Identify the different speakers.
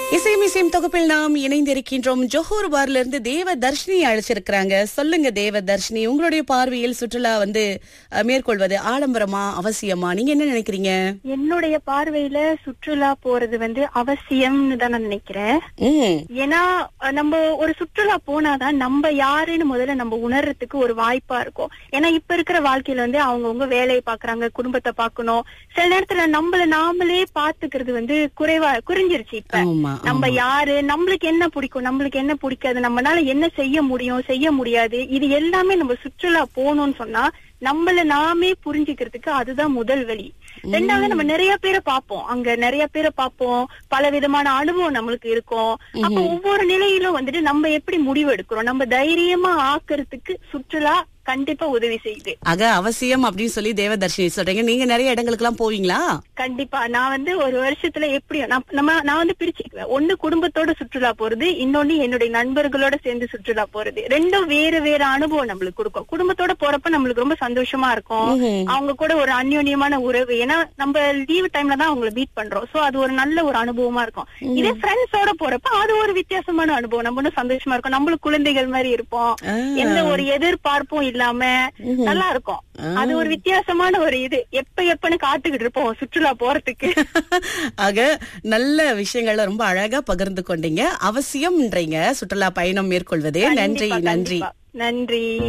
Speaker 1: இசைமிசையும் தொகுப்பில் நாம் இணைந்திருக்கின்றோம் ஜோஹர் பார்ல இருந்து தேவ தர்ஷினி அழைச்சிருக்கிறாங்க சொல்லுங்க தேவ தர்ஷினி உங்களுடைய பார்வையில் சுற்றுலா வந்து அஹ், மேற்கொள்வது ஆடம்பரமா அவசியமா நீங்க என்ன நினைக்கிறீங்க
Speaker 2: என்னுடைய பார்வையில சுற்றுலா போறது வந்து அவசியம்னு தான் நான் நினைக்கிறேன்
Speaker 1: ம்
Speaker 2: ஏன்னா அஹ், நம்ம ஒரு சுற்றுலா போனாதான் நம்ம யாருன்னு முதல்ல நம்ம உணர்றதுக்கு ஒரு வாய்ப்பா இருக்கும் ஏன்னா இப்ப இருக்கிற வாழ்க்கையில வந்து அவங்கவுங்க வேலையை பாக்குறாங்க குடும்பத்தை பார்க்கணும் சில நேரத்துல நம்மள நாமளே பாத்துக்கிறது வந்து குறைவா குறைஞ்சிருச்சு இப்ப
Speaker 1: ஆமா
Speaker 2: நம்ம
Speaker 1: ஆமா.
Speaker 2: யாரு நம்மளுக்கு என்ன பிடிக்கும் நம்மளுக்கு என்ன பிடிக்காது நம்மனால என்ன செய்ய முடியும் செய்ய முடியாது இது எல்லாமே நம்ம சுற்றுலா போகணும்னு சொன்னா நம்மள நாமே புரிஞ்சுக்கிறதுக்கு அதுதான் முதல் வழி ரெண்டாவது நம்ம நிறைய பேரை பார்ப்போம் அங்க நிறைய பேரை பார்ப்போம் பல விதமான அனுபவம் நம்மளுக்கு இருக்கும் அப்ப ஒவ்வொரு நிலையிலும் வந்துட்டு நம்ம எப்படி முடிவு எடுக்கிறோம் நம்ம தைரியமா ஆக்குறதுக்கு சுற்றுலா கண்டிப்பா உதவி செய்யுது
Speaker 1: ஆக அவசியம் அப்படின்னு சொல்லி தேவதர்ஷினி சொல்றீங்க நீங்க நிறைய இடங்களுக்கு எல்லாம் போவீங்களா
Speaker 2: கண்டிப்பா நான் வந்து ஒரு வருஷத்துல எப்படி நான் நம்ம நான் வந்து பிரிச்சுக்குவேன் ஒண்ணு குடும்பத்தோட சுற்றுலா போறது இன்னொன்னு என்னுடைய நண்பர்களோட சேர்ந்து சுற்றுலா போறது ரெண்டும் வேற வேற அனுபவம் நம்மளுக்கு கொடுக்கும் குடும்பத்தோட போறப்ப நம்மளுக்கு ரொம்ப சந்தோஷமா இருக்கும்
Speaker 1: ம்ஹும்.
Speaker 2: அவங்க கூட ஒரு அந்யோன்யமான உறவு ஏன்னா நம்ம லீவ் டைம்ல தான் அவங்கள மீட் பண்றோம் சோ அது ஒரு நல்ல ஒரு அனுபவமா இருக்கும் இதே ஃப்ரெண்ட்ஸோட போறப்ப அது ஒரு வித்தியாசமான அனுபவம் நம்ம இன்னும் சந்தோஷமா இருக்கும் நம்மளும் குழந்தைகள் மாதிரி இருப்போம்
Speaker 1: ஆ.
Speaker 2: எந்த ஒரு எதிர்பார்ப்பும் இல்லாம நல்லா இருக்கும் அது ஒரு வித்தியாசமான ஒரு இது எப்ப எப்பன்னு காத்துக்கிட்டு இருப்போம் சுற்றுலா போறதுக்கு
Speaker 1: ஆக நல்ல விஷயங்களை ரொம்ப அழகா பகிர்ந்து கொண்டீங்க அவசியம்ன்றீங்க சுற்றுலா பயணம் மேற்கொள்வது நன்றி
Speaker 2: கண்டிப்பா,
Speaker 1: நன்றி
Speaker 2: கண்டிப்பா. நன்றி